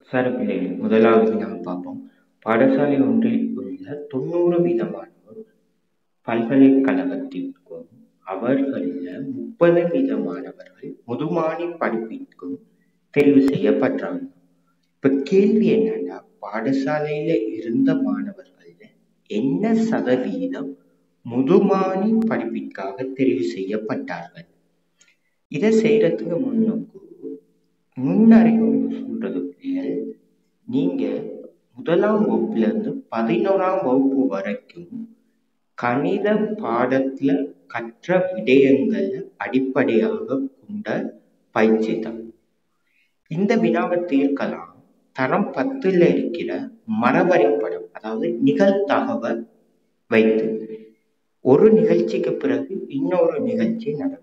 சரி பிள்ளைகள் முதலாவது நாம் பார்ப்போம் பாடசாலை ஒன்றில் உள்ள தொண்ணூறு வீதமானோர் பல்கலைக்கழகத்திற்கும் அவர்களில் முப்பது வீதமானவர்கள் முதுமானி படிப்பிற்கும் தெரிவு செய்யப்பட்டாங்க இப்ப கேள்வி என்னன்னா பாடசாலையில இருந்த மாணவர்கள்ல என்ன சதவீதம் முதுமானி படிப்பிற்காக தெரிவு செய்யப்பட்டார்கள் இதை செய்யறதுக்கு முன்னுக்கு முன்னறிவு சொல்றது பிள்ளைகள் நீங்க முதலாம் வகுப்புல இருந்து பதினோராம் வகுப்பு வரைக்கும் கணித பாடத்துல கற்ற விடயங்களை அடிப்படையாக கொண்ட பயிற்சி தான் இந்த வினாவை தீர்க்கலாம் தரம் பத்துல இருக்கிற மரவரைபடம் அதாவது நிகழ்தகவல் வைத்து ஒரு நிகழ்ச்சிக்கு பிறகு இன்னொரு நிகழ்ச்சி நடக்கும்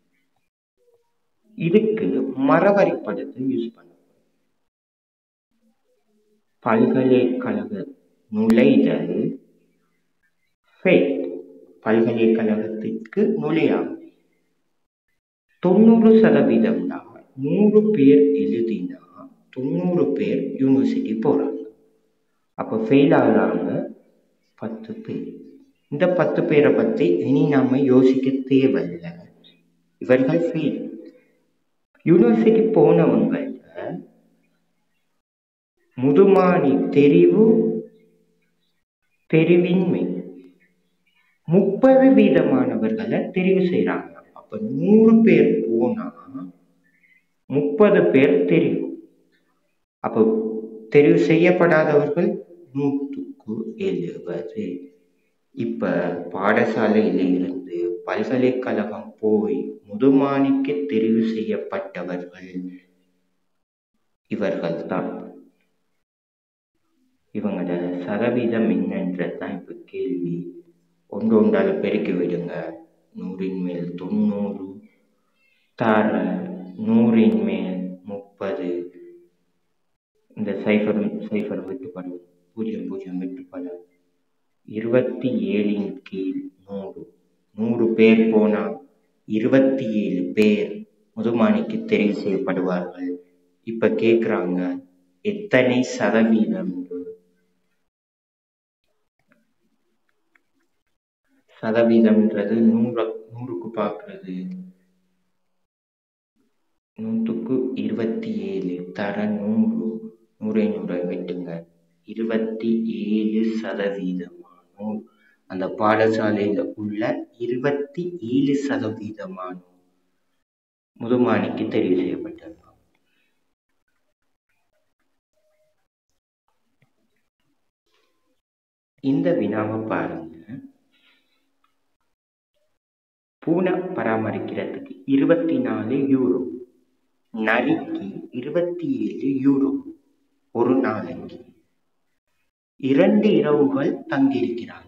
இதுக்கு மரவரைபடத்தை யூஸ் பண்ணுவோம் பல்கலைக்கழக நுழைதல் ஃபெயில் பல்கலைக்கழகத்திற்கு நுழையாமை தொண்ணூறு சதவீதம்னா நூறு பேர் எழுதினா தொண்ணூறு பேர் யூனிவர்சிட்டி போறாங்க அப்ப ஃபெயில் ஆகுறாங்க பத்து பேர் இந்த பத்து பேரை பத்தி இனி நாம யோசிக்க தேவையில்லை இவர்கள் ஃபெயில் யூனிவர்சிட்டி போனவங்க முதுமானி தெரிவு தெரிவின்மை முப்பது வீதமானவர்களை தெரிவு செய்யறாங்க அப்ப நூறு பேர் போனா முப்பது பேர் தெரிவு அப்போ தெரிவு செய்யப்படாதவர்கள் நூற்றுக்கு எழுபது இப்ப பாடசாலையில இருந்து பல்கலைக்கழகம் போய் முதுமானிக்கு தெரிவு செய்யப்பட்டவர்கள் இவர்கள் தான் இவங்களோட சதவீதம் என்னன்றதுதான் இப்ப கேள்வி ஒன்று ஒன்றால பெருக்கி விடுங்க நூறின் மேல் தொண்ணூறு தர நூறின் மேல் முப்பது இந்த சைஃபர் சைஃபர் வெட்டுப்படும் பூஜ்ஜியம் பூஜ்ஜியம் வெட்டுப்படும் இருபத்தி ஏழின் கீழ் நூறு நூறு பேர் போனால் இருபத்தி ஏழு பேர் முதுமானிக்கு தெரிவு செய்யப்படுவார்கள் இப்ப கேக்குறாங்க எத்தனை சதவீதம் சதவீதம்ன்றது நூறு நூறுக்கு பார்க்கறது நூற்றுக்கு இருபத்தி ஏழு தர நூறு நூறை நூறை வெட்டுங்க இருபத்தி ஏழு சதவீதமானோர் அந்த பாடசாலையில உள்ள இருபத்தி ஏழு சதவீதமானோர் முதுமானிக்கு தெரிவு செய்யப்பட்டிருக்காங்க இந்த வினாவை பாருங்க பூனை பராமரிக்கிறதுக்கு இருபத்தி நாலு யூரோ நரிக்கு இருபத்தி ஏழு யூரோ ஒரு நாளைக்கு இரண்டு இரவுகள் தங்கியிருக்கிறாங்க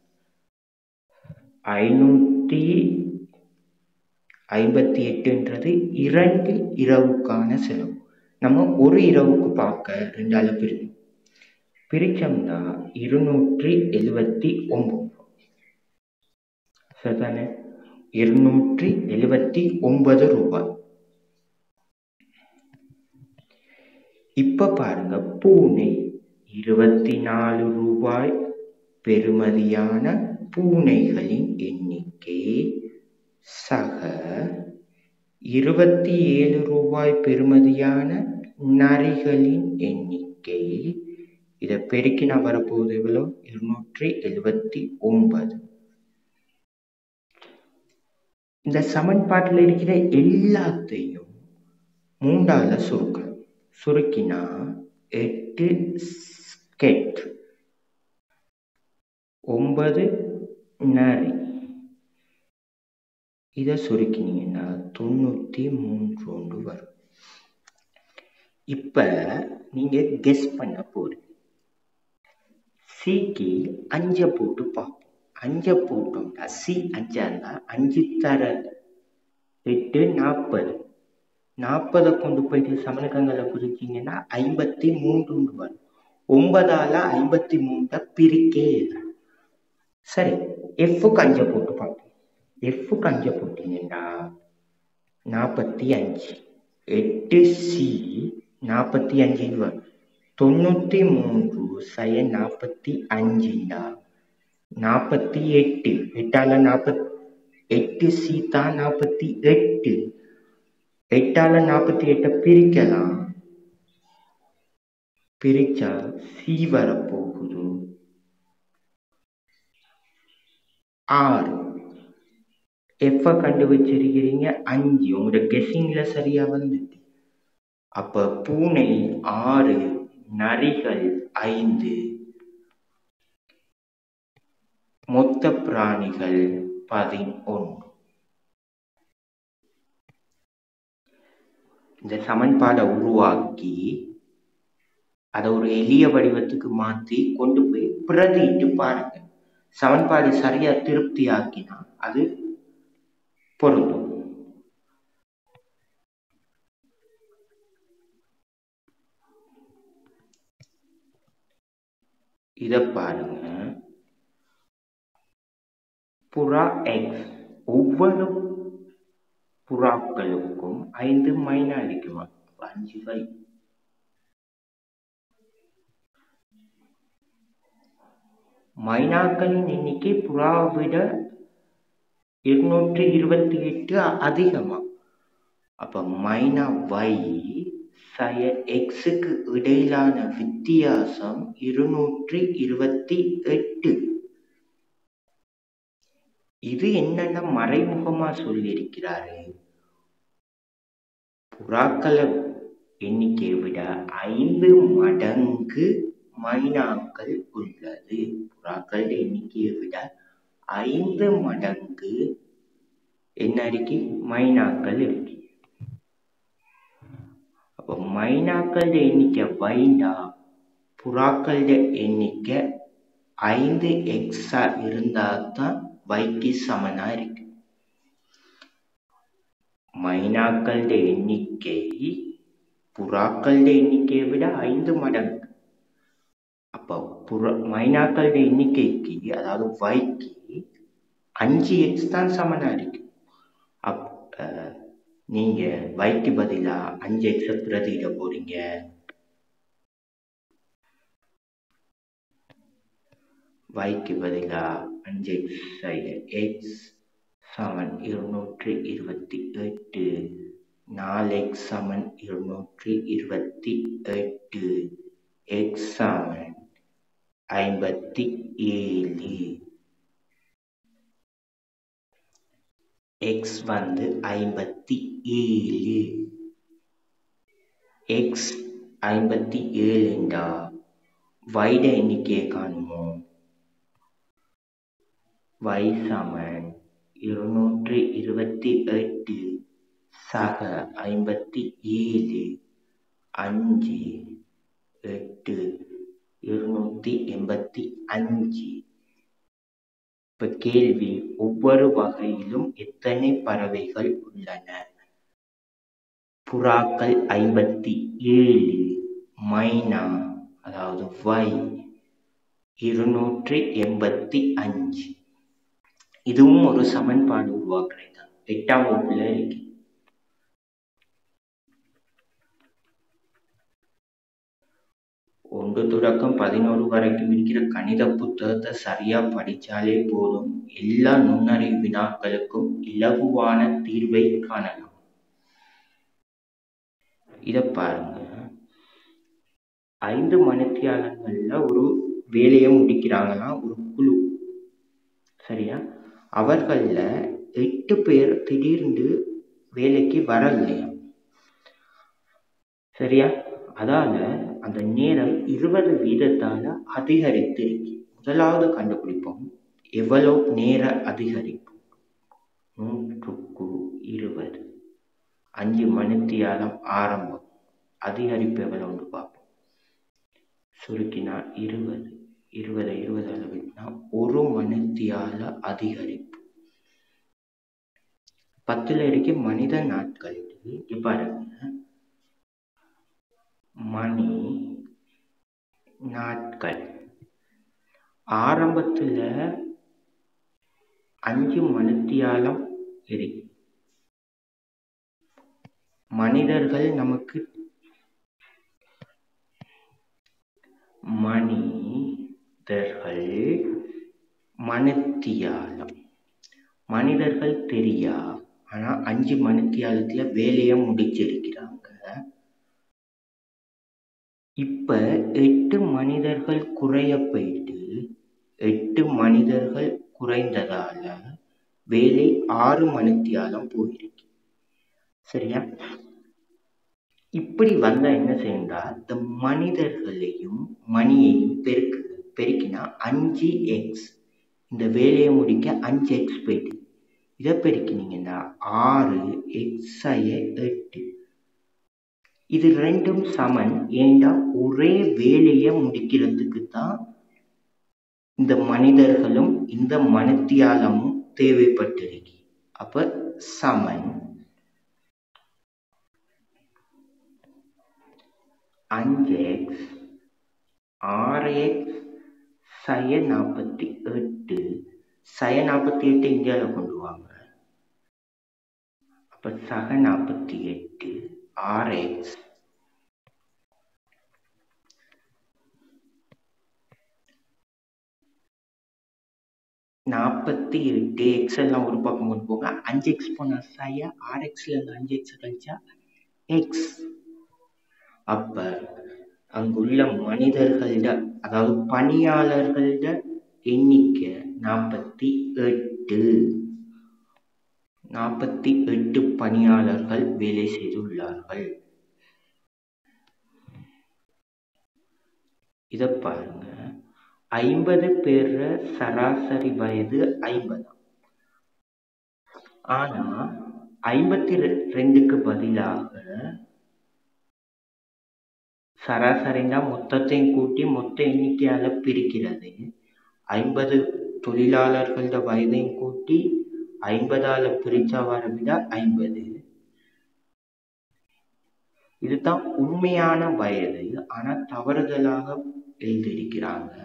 ஐநூத்தி ஐம்பத்தி எட்டுன்றது இரண்டு இரவுக்கான செலவு நம்ம ஒரு இரவுக்கு பார்க்க ரெண்டால பிரிக்கணும் பிரிச்சோம்னா இருநூற்றி எழுவத்தி ஒன்பது சரிதானே இருநூற்றி எழுவத்தி ஒன்பது ரூபாய் இப்ப பாருங்க பூனை இருபத்தி நாலு ரூபாய் பெறுமதியான பூனைகளின் எண்ணிக்கை சக இருபத்தி ஏழு ரூபாய் பெறுமதியான நரிகளின் எண்ணிக்கை இதை பெருக்கினா வரப்போகுது எவ்வளோ இருநூற்றி எழுபத்தி ஒன்பது இந்த சமன்பாட்டில் இருக்கிற எல்லாத்தையும் மூன்றால சுருக்கணும் சுருக்கினா எட்டு ஸ்கெட் ஒன்பது நரி இதை சுருக்கினீங்கன்னா தொண்ணூத்தி மூன்று ஒன்று வரும் இப்ப நீங்க கெஸ் பண்ண போறீங்க சிக்கு அஞ்ச போட்டு பார்ப்போம் அஞ்ச போட்டோம்னா சி அஞ்சா இருந்தா அஞ்சு தர எட்டு நாற்பது நாற்பதை கொண்டு போயிட்டு சமணக்கங்களை பிரிச்சிங்கன்னா ஐம்பத்தி மூன்று வரும் ஒன்பதால ஐம்பத்தி மூன்றை பிரிக்கே இல்லை சரி எஃப்க்கு அஞ்ச போட்டு பார்ப்போம் எஃப்க்கு அஞ்ச போட்டீங்கன்னா நாற்பத்தி அஞ்சு எட்டு சி நாற்பத்தி அஞ்சு வரும் தொண்ணூற்றி மூன்று சய நாற்பத்தி அஞ்சுண்டா நாற்பத்தி எட்டு எட்டால நாற்பத் எட்டு சீத்தா நாற்பத்தி எட்டு எட்டால நாற்பத்தி எட்டை பிரிக்கலாம் பிரிச்சா சி வரப்போகுது ஆறு எஃப்ப கண்டு வச்சிருக்கிறீங்க அஞ்சு உங்களோட கெஸ்ஸிங்ல சரியா வந்துட்டு அப்ப பூனை ஆறு நரிகள் ஐந்து மொத்த பிராணிகள் பதினொன்று இந்த சமன்பாடை உருவாக்கி அதை ஒரு எளிய வடிவத்துக்கு மாற்றி கொண்டு போய் பிரதிட்டு பாருங்க சமன்பாடு சரியா திருப்தி ஆக்கினா அது பொருந்தும் இத பாருங்க புறா எக்ஸ் ஒவ்வொரு புறாக்களுக்கும் ஐந்து மைனா இருக்குமா அஞ்சு பை மைனாக்களின் எண்ணிக்கை புறாவை விட இருநூற்றி இருபத்தி எட்டு அதிகமா அப்ப மைனா வை சய எக்ஸுக்கு இடையிலான வித்தியாசம் இருநூற்றி இருபத்தி எட்டு இது என்னென்ன மறைமுகமா சொல்லியிருக்கிறாரு புறாக்களை எண்ணிக்கையை விட ஐந்து மடங்கு மைனாக்கள் உள்ளது புறாக்கள் எண்ணிக்கையை விட ஐந்து மடங்கு என்ன இருக்கு மைனாக்கள் இருக்கு அப்போ மைனாக்கள எண்ணிக்கை வைண்டா புறாக்கள எண்ணிக்கை ஐந்து எக்ஸா இருந்தா தான் வைக்கு சமனா இருக்கு மைனாக்கள எண்ணிக்கை புறாக்கள எண்ணிக்கையை விட ஐந்து மடங்கு அப்போ புற மைனாக்கள எண்ணிக்கைக்கு அதாவது வைக்கு அஞ்சு எக்ஸ் தான் சமனா இருக்கு அப் நீங்க வைக்கு பதிலா அஞ்சு எக்ஸ பிரதியிட போறீங்க வைக்கு பதிலா அஞ்சு எக்ஸ் எக்ஸ் சமன் இருநூற்றி இருபத்தி எட்டு நாலு எக்ஸ் சமன் இருநூற்றி இருபத்தி எட்டு எக்ஸ் சமன் ஐம்பத்தி ஏழு எக்ஸ் வந்து ஐம்பத்தி ஏழு எக்ஸ் ஐம்பத்தி ஏழுண்டா வைட எண்ணிக்கையை காணுமோ வை சமன் இருநூற்றி இருபத்தி எட்டு சக ஐம்பத்தி ஏழு அஞ்சு எட்டு இருநூத்தி எண்பத்தி அஞ்சு இப்ப கேள்வி ஒவ்வொரு வகையிலும் எத்தனை பறவைகள் உள்ளன புறாக்கள் ஐம்பத்தி ஏழு மைனா அதாவது வை இருநூற்றி எண்பத்தி அஞ்சு இதுவும் ஒரு சமன்பாடு உருவாக்குறது தான் எட்டாம் வகுப்புல இருக்கு ஒன்று தொடக்கம் பதினோரு வரைக்கும் இருக்கிற கணித புத்தகத்தை சரியா படிச்சாலே போதும் எல்லா நுண்ணறிவு வினாக்களுக்கும் இலகுவான தீர்வை காணலாம் இத பாருங்க ஐந்து மணித்தியாலங்கள்ல ஒரு வேலையை முடிக்கிறாங்களாம் ஒரு குழு சரியா அவர்கள்ல எட்டு பேர் திடீர்னு வேலைக்கு வரலையா சரியா அதால அந்த நேரம் இருபது வீதத்தால அதிகரித்து இருக்கு முதலாவது கண்டுபிடிப்போம் எவ்வளவு நேர அதிகரிப்பு நூற்றுக்கு இருபது அஞ்சு மணித்தியாலம் ஆரம்பம் அதிகரிப்பு எவ்வளவுன்னு பார்ப்போம் சுருக்கினா இருபது இருபது இருபது அளவுனா ஒரு மணித்தியால அதிகரிப்பு பத்துல இருக்கு மனித நாட்கள் இங்க பாருங்க மணி நாட்கள் ஆரம்பத்துல அஞ்சு மணித்தியாலம் இருக்கு மனிதர்கள் நமக்கு மனிதர்கள் மணித்தியாலம் மனிதர்கள் தெரியா ஆனா அஞ்சு மணித்தியாலத்துல வேலையை முடிச்சிருக்கிறாங்க இப்ப எட்டு மனிதர்கள் குறைய போயிட்டு எட்டு மனிதர்கள் குறைந்ததால வேலை ஆறு மணித்தியாலம் போயிருக்கு சரியா இப்படி வந்தா என்ன செய்யண்டா இந்த மனிதர்களையும் மணியையும் பெருக்கு பெருக்கினா அஞ்சு எக்ஸ் இந்த வேலையை முடிக்க அஞ்சு எக்ஸ் போயிட்டு இதை பெருக்கினீங்கன்னா ஆறு எக்ஸ் எட்டு இது ரெண்டும் சமன் ஏண்டா ஒரே வேலையை முடிக்கிறதுக்கு தான் இந்த மனிதர்களும் இந்த மனத்தியாலமும் தேவைப்பட்டிருக்கு அப்ப சமன் அஞ்சு எக்ஸ் ஆறு எக்ஸ் சய நாற்பத்தி எட்டு சய நாற்பத்தி எட்டு இந்தியாவில் கொண்டு வாங்க அப்ப சக நாற்பத்தி எட்டு ஆறு எக்ஸ் நாற்பத்தி எட்டு எக்ஸ் எல்லாம் ஒரு பக்கம் கொண்டு போக அஞ்சு எக்ஸ் போனா சய ஆறு எக்ஸ்ல இருந்து அஞ்சு எக்ஸ் கழிச்சா எக்ஸ் அப்ப அங்குள்ள மனிதர்கள அதாவது பணியாளர்கள எண்ணிக்கை நாற்பத்தி எட்டு நாற்பத்தி எட்டு பணியாளர்கள் வேலை செய்துள்ளார்கள் இத பாருங்க ஐம்பது பேர் சராசரி வயது ஐம்பதாம் ஆனா ஐம்பத்தி ரெண்டுக்கு பதிலாக சராசரினா மொத்தத்தையும் கூட்டி மொத்த எண்ணிக்கையால பிரிக்கிறது ஐம்பது தொழிலாளர்களோட வயதையும் கூட்டி ஐம்பதால பிரிச்சா வர விட ஐம்பது இதுதான் உண்மையான வயது ஆனா தவறுதலாக எழுதியிருக்கிறாங்க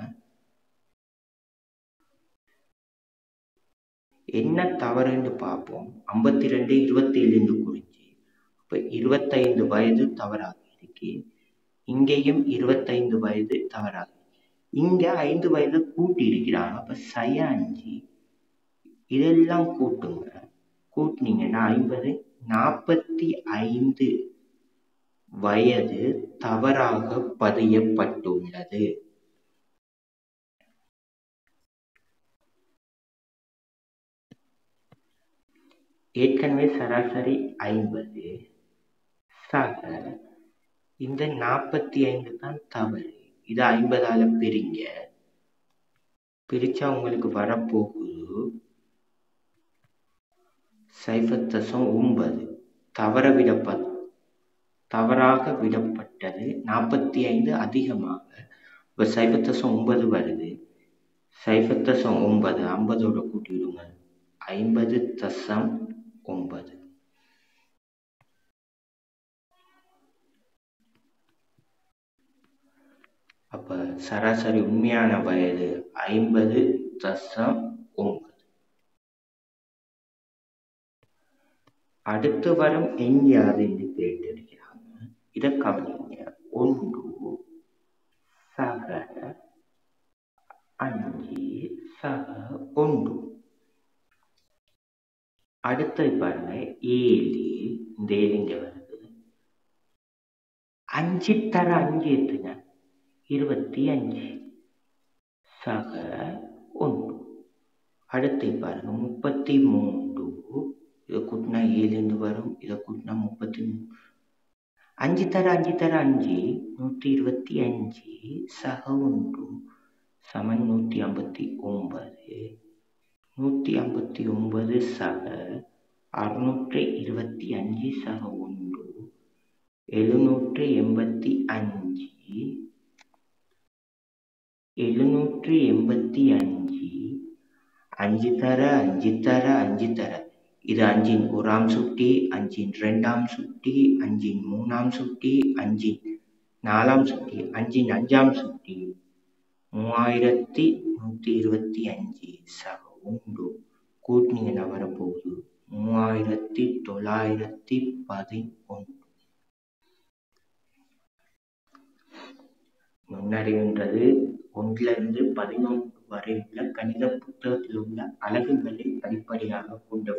என்ன தவறுன்னு பார்ப்போம் ஐம்பத்தி ரெண்டு இருபத்தி ஏழுன்னு குறிச்சு இப்ப இருபத்தைந்து வயது தவறாக இருக்கு இங்கேயும் இருபத்தைந்து வயது தவறாக இங்க ஐந்து வயது கூட்டி இருக்கிறாங்க அப்ப சய அஞ்சு இதெல்லாம் கூட்டுங்க கூட்டினீங்கன்னா ஐம்பது நாற்பத்தி ஐந்து வயது தவறாக பதியப்பட்டுள்ளது ஏற்கனவே சராசரி ஐம்பது சக இந்த நாற்பத்தி ஐந்து தான் தவறு இது ஐம்பதால பிரிங்க பிரிச்சா உங்களுக்கு வரப்போகுது சைபர் தசம் ஒன்பது தவற விடப்ப தவறாக விடப்பட்டது நாற்பத்தி ஐந்து அதிகமாக இப்போ சைபர் தசம் ஒன்பது வருது சைபர் தசம் ஒன்பது ஐம்பதோட கூட்டிவிடுங்க ஐம்பது தசம் ஒன்பது அப்ப சராசரி உண்மையான வயது ஐம்பது தசம் ஒன்பது அடுத்து வரும் எண் யாது என்று கேட்டிருக்கிறாங்க இதை கவனிங்க ஒன்று சக அஞ்சு சக ஒன்று அடுத்தது பாருங்க ஏழு இந்த ஏழு இங்க வருது அஞ்சு தர அஞ்சு எத்துங்க இருபத்தி அஞ்சு சக ஒன்று அடுத்து பாருங்க முப்பத்தி மூன்று இதை கூட்டினா ஏழுன்னு வரும் இதை கூட்டினா முப்பத்தி மூணு அஞ்சு தர அஞ்சு தர அஞ்சு நூற்றி இருபத்தி அஞ்சு சக ஒன்று சமன் நூற்றி ஐம்பத்தி ஒன்பது நூற்றி ஐம்பத்தி ஒன்பது சக அறுநூற்றி இருபத்தி அஞ்சு சக ஒன்று எழுநூற்று எண்பத்தி அஞ்சு எழுநூற்று எண்பத்தி அஞ்சு அஞ்சு தர அஞ்சு தர அஞ்சு தர இது அஞ்சின் ஓராம் சுட்டி அஞ்சின் ரெண்டாம் சுட்டி அஞ்சின் மூணாம் சுட்டி அஞ்சின் நாலாம் சுட்டி அஞ்சின் அஞ்சாம் சுட்டி மூவாயிரத்தி நூற்றி இருபத்தி அஞ்சு சக ஒன்று கூட்டினீங்கன்னா வரப்போகுது மூவாயிரத்தி தொள்ளாயிரத்தி பதினொன்று நுண்ணறிவுன்றது ஒன்றிலிருந்து பதினொன்று வரை உள்ள கணித புத்தகத்தில் உள்ள அலகுகளை அடிப்படையாகக் கொண்ட